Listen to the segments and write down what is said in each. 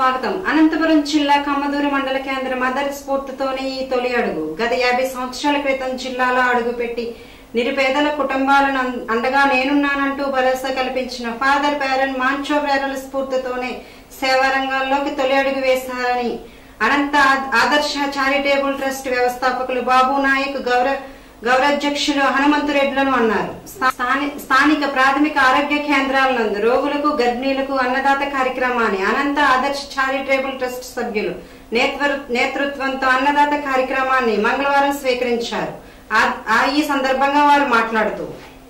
స్వాగతం అనంతపురం జిల్లా కమ్మదూరు మండల కేంద్ర మదర్ స్ఫూర్తితోనే ఈ తొలి అడుగు గత యాభై సంవత్సరాల క్రితం జిల్లాలో అడుగుపెట్టి నిరుపేదల కుటుంబాలను అం- అండగా నేనున్నానంటూ భరోసా కల్పించిన ఫాదర్ పేరన్ మాంచో పేరల స్ఫూర్తితోనే సేవా రంగాల్లోకి తొలి అడుగు వేశారని అనంత ఆ- ఆదర్శ చారిటేబుల్ ట్రస్ట్ వ్యవస్థాపకులు బాబు నాయక్ గౌరవ గౌరవాధ్యక్షులు హనుమంతురెడ్లను అన్నారు స్థాని- స్థానిక ప్రాథమిక ఆరోగ్య కేంద్రాల నందు రోగులకు గర్భిణీలకు అన్నదాత కార్యక్రమాన్ని అనంత ఆదర్శ చారిటేబుల్ ట్రస్ట్ సభ్యులు నేతృ- నేతృత్వంతో అన్నదాత కార్యక్రమాన్ని మంగళవారం స్వీకరించారు ఆ- ఆ ఈ సందర్భంగా వారు మాట్లాడుతూ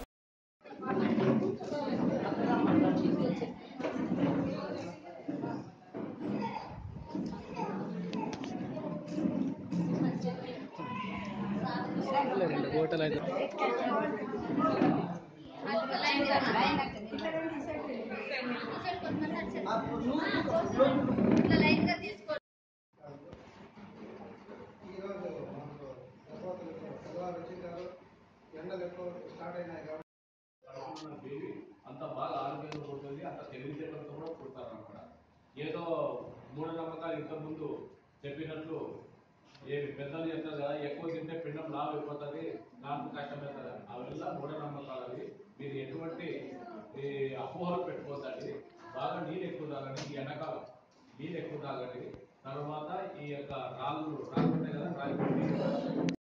రెండు కోటలు అయితే ఈరోజు మనకు గర్భవతులు తెల్లవారు వచ్చింటారు ఎండలు ఎక్కువ స్టార్ట్ అయినాయి కాబట్టి కడుపులో ఉన్న బేబీ అంత బాగా ఆరోగ్యంగా పుడుతుంది అంత తెలివితేటలతో కూడా పుడతారు అనమాట ఏదో మూఢనమ్మకాలు ఇంతకుముందు చెప్పినట్లు ఏమి పెద్దలు చెప్తారు కదా ఎక్కువ తింటే పిండం లావు అయిపోతుంది నాకు కష్టమవుతుంది అవెల్లా మూఢనమ్మకాలు అవి మీరు ఎటువంటి ఈ అపోహలు పెట్టుకోదండి బాగా నీళ్ళు ఎక్కువ తాగండి ఈ ఎండాకాలం నీళ్ళు ఎక్కువ తాగండి తర్వాత ఈ యొక్క రాళ్ళు రాళ్ళు ఉంటాయి కదా రాళ్ళు